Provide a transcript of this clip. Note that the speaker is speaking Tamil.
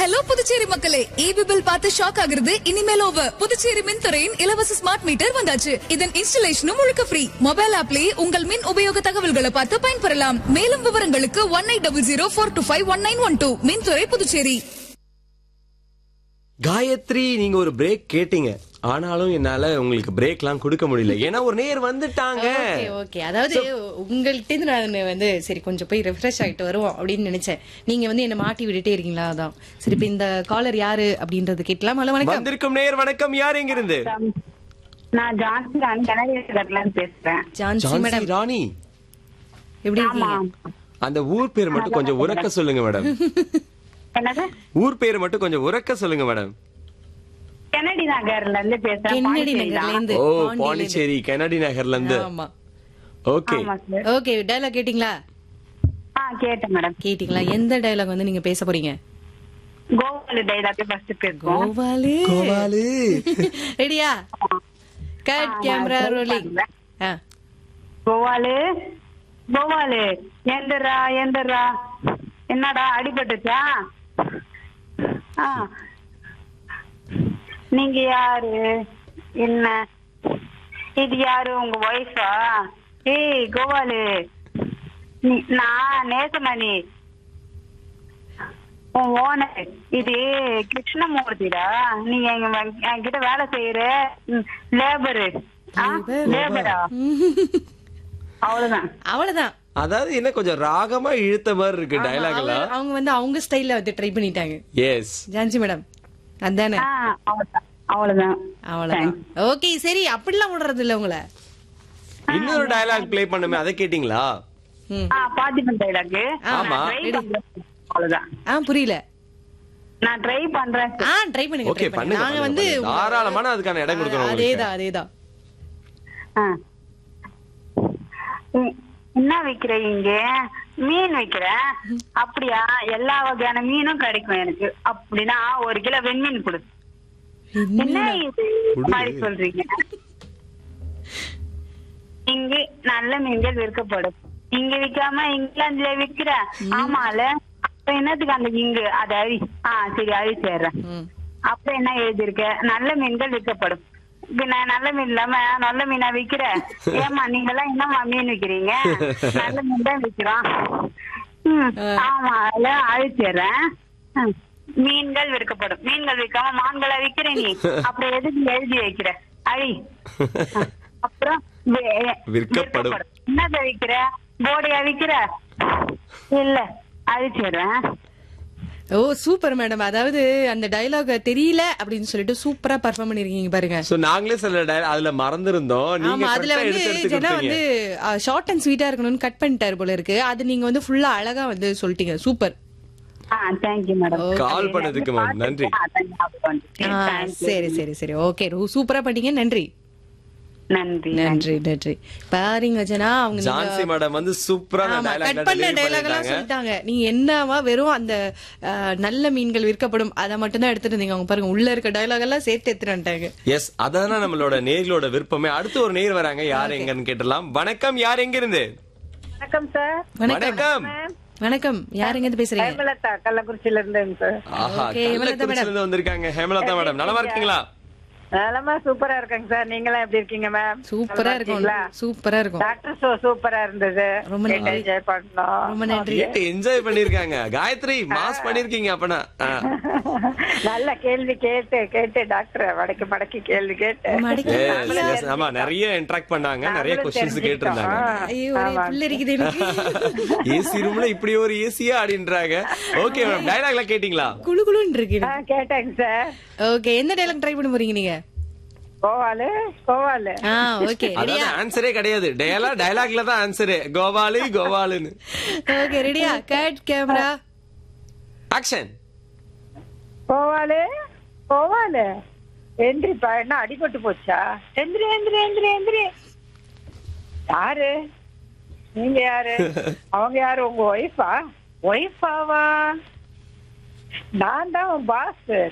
ஹலோ புதுச்சேரி மக்களே ஈபி பில் பார்த்து ஷாக் ஆகுறது இனிமேல் ஓவர் புதுச்சேரி மின்துறையின் இலவச ஸ்மார்ட் மீட்டர் வந்தாச்சு இதன் இன்ஸ்டலேஷனும் முழுக்க ஃப்ரீ மொபைல் ஆப்லயே உங்கள் மின் உபயோக தகவல்களை பார்த்து பயன்பெறலாம் மேலும் விவரங்களுக்கு one eight double zero four two five one nine one two மின்துறை புதுச்சேரி காயத்ரி நீங்க ஒரு பிரேக் கேட்டீங்க ஆனாலும் என்னால உங்களுக்கு பிரேக்லாம் கொடுக்க முடியல ஏன்னா ஒரு நேர் வந்துட்டாங்க ஓகே ஓகே அதாவது உங்கள்கிட்ட இருந்து நான் வந்து சரி கொஞ்சம் போய் ரெஃப்ரெஷ் ஆயிட்டு வருவோம் அப்படின்னு நினைச்சேன் நீங்க வந்து என்ன மாட்டி விட்டுட்டே இருக்கீங்களா அதான் சரி இப்ப இந்த காலர் யாரு அப்படின்றது கேட்கலாம் ஹலோ வணக்கம் வந்திருக்கும் நேர் வணக்கம் யார் எங்க இருந்து நான் ஜான்சி ராணி கனகேஸ்வரர்ல பேசுறேன் ஜான்சி ஜான்சி மேடம் ராணி எப்படி ஆமா இருக்கீங்க அந்த ஊர் பேர் மட்டும் கொஞ்சம் உறக்க சொல்லுங்க மேடம் என்னது ஊர் பேர் மட்டும் கொஞ்சம் உறக்க சொல்லுங்க மேடம் கெனடி நகர்ல இருந்து பேசுறேன் கென்னடி பாண்டிச்சேரி நகர்ல தான். இருந்து ஓ பாண்டியில இருந்து. பாண்டிச்சேரி கனடி நகர்ல இருந்து ஆமா ஓகே ஆமா சார் ஓகே டயலாக் கேட்டிங்களா ஆ கேட்டேன் மேடம் கேட்டிங்களா எந்த டயலாக் வந்து நீங்க பேச போறீங்க கோவால டைலாக் ஃபர்ஸ்ட் பேசுவோம் கோவாலு கோவாலு ரெடியா கட் கேமரா ரோலிங் ஆ கோவாலு கோவாலு எந்தரா எந்தரா என்னடா அடிபட்டுச்சா ஆ நீங்க யாரு என்ன இது யாரு உங்க ஒய்ஃபா ஏய் கோவாலு நீ- நான் நேசமணி உன் ஓனர் இது கிருஷ்ணமூர்த்திடா நீங்க எங்க வ- என்கிட்ட வேலை செய்யற லேபரு லேபரா அவ்வளவுதான் அவ்வளவுதான் அவ்வளவுதான் அதாவது என்ன கொஞ்சம் ராகமா இழுத்த மாதிரி இருக்கு ஆமா, டயலாக் அவங்க- எல்லாம் அவங்க வந்து அவங்க ஸ்டைல்ல வந்து ட்ரை பண்ணிட்டாங்க எஸ் ஜான்சி மேடம் அதானே ஆ, அவ்வளவுதான் அவ்வளவுதான் அவ்வளவுதான் ஓகே சரி அப்படிலாம் விடுறது இல்ல உங்களை இன்னொரு டயலாக் ப்ளே பண்ணுமே அதை கேட்டிங்களா ம். ஆ பாத்திமன் டைலாக் ஆமா. அவ்வளவுதான் ஆ புரியல நான் ட்ரை பண்றேன் ஆ ட்ரை பண்ணுங்க ஓகே try பண்ணுங்க பண்ணுங்க நாங்க பண்ணுங்க, வந்து பண்ணுங்க. தாராளமான அதுக்கான இடம் கொடுக்கணும் உங்களுக்கு. அதேதான் அதேதான் ஆ. உம், என்ன விக்கிற இங்க மீன் விக்கிறேன் அப்படியா எல்லா வகையான மீனும் கிடைக்கும் எனக்கு அப்படின்னா ஒரு கிலோ வெண்மீன் கொடு என்ன இது இந்த மாதிரி சொல்றீங்க இங்கு நல்ல மீன்கள் விற்கப்படும் இங்க விக்காம இங்கிலாந்துல விக்கிற ஆமால அப்ப என்னத்துக்கு அந்த இங்கு அத அழி ஆ சரி அழி சேர்றேன் ம். அப்ப என்ன எழுதியிருக்க நல்ல மீன்கள் விற்கப்படும் பின்ன நல்ல மீன் இல்லாம நல்ல மீனா விக்கிற ஏமா நீங்க எல்லாம் என்னமா மீன் விக்கிறீங்க நல்ல மீன் தான் விக்கிறோம் ம், ஆமா அதுல அழிச்சிடுறேன் ம், மீன்கள் விற்கப்படும் மீன்கள் விற்காம மான்களை விக்கிற நீ அப்புறம் எதுக்கு எழுதி வைக்கிற அழி அப்புறம் வி- விற்கப்படும். என்னத விக்கிற போடையா விக்கிற இல்ல அழிச்சிடுறேன் ஓ சூப்பர் மேடம் அதாவது அந்த டயலாக் தெரியல அப்படின்னு சொல்லிட்டு சூப்பரா பர்ஃபார்ம் பண்ணிருக்கீங்க பாருங்க சோ நாங்களே சில dial- அதுல மறந்திருந்தோம் நீங்க ஆமா அதுல correct ஆ வந்து எடுத்து எடுத்து ஜனா கொடுத்தீங்க. வந்து ஷார்ட் அண்ட் ஸ்வீட்டா இருக்கணும்னு கட் பண்ணிட்டாரு போல இருக்கு அது நீங்க வந்து ஃபுல்லா அழகா வந்து சொல்லிட்டீங்க சூப்பர் ஆ தேங்க்யூ மேடம் கால் பண்ணதுக்கு மேம் நன்றி சரி சரி சரி ஓகே சூப்பரா பண்ணீங்க நன்றி நன்றி நன்றி நன்றி பாருங்க ஜனா அவங்க நீங்க- ஜான்சி மேடம் வந்து சூப்பரா ஆமா டயலாக் கட் பண்ண டைலாக் எல்லாம் சொல்லிட்டாங்க நீ என்னவா வெறும் அந்த அஹ், நல்ல மீன்கள் விற்கப்படும் அதை மட்டும் தான் எடுத்துட்டு இருந்தீங்க அவங்க பாருங்க உள்ள இருக்க டைலாக் எல்லாம் சேர்த்து எடுத்துட்டாங்க எஸ் அதான நம்மளோட நேர்களோட விருப்பமே அடுத்து ஒரு நேர் வராங்க யார் எங்கன்னு கேட்டலாம் வணக்கம் யார் எங்க இருந்து வணக்கம் சார் வணக்கம் வணக்கம் வணக்கம் யாருங்க இருந்து பேசுறீங்க ஹேமலதா கள்ளக்குறிச்சியில இருந்தேங்க சார் ஆஹா Okay, ஹேமலதா கள்ளக்குறிச்சில இருந்து வந்திருக்காங்க ஹேமலதா மேடம் நலமா இருக்கீங்களா நலமா சூப்பரா இருக்கேங்க சார் நீங்களாம் எப்படி இருக்கீங்க மேம் சூப்பரா இருக்கும் சூப்பரா இருக்கும் டாக்டர் ஷோ சூப்பரா இருந்தது ரொம்ப நன்றி. என்ஜாய் பண்ணோம் ரொம்ப நன்றி கேட்டு என்ஜாய் பண்ணிருக்காங்க காயத்ரி மாஸ் பண்ணிருக்கீங்க அப்பனா ஆ. நல்ல கேள்வி கேட்டு கேட்டு டாக்டர் வடக்கு மடக்கி கேள்வி கேட்டு மடக்கி Yes, yes. ஆமா நிறைய இன்டராக்ட் பண்ணாங்க நிறைய நாங்களும் கொஸ்டின்ஸ் கேட்டிருந்தாங்க ஐயோ ஒரே புள்ள இருக்குது எனக்கு ஏசி ரூம்ல இப்படி ஒரு ஏசியா அப்படின்றாங்க ஓகே மேம் டயலாக்லாம் கேட்டீங்களா குளு குளுன்னு இருக்கு ஆ, கேட்டேங்க சார் ஓகே எந்த டைலாக் ட்ரை பண்ண போறீங்க நீங்க கோவாலு கோவாலு ஆ ஓகே அதாவது ஆன்சரே கிடையாது டயலா டயலாக்ல தான் ஆன்சரே கோவாலு கோவாலுன்னு ஓகே ரெடியா cut camera action Govalu Govalu எந்திரிப்பா என்ன அடிபட்டு போச்சா எந்திரி எந்திரி எந்திரி எந்திரி யாரு நீங்க யாரு அவங்க யாரு உங்க ஒய்ஃபா ஒய்ஃபாவா நான் தான் உன் பாஸ்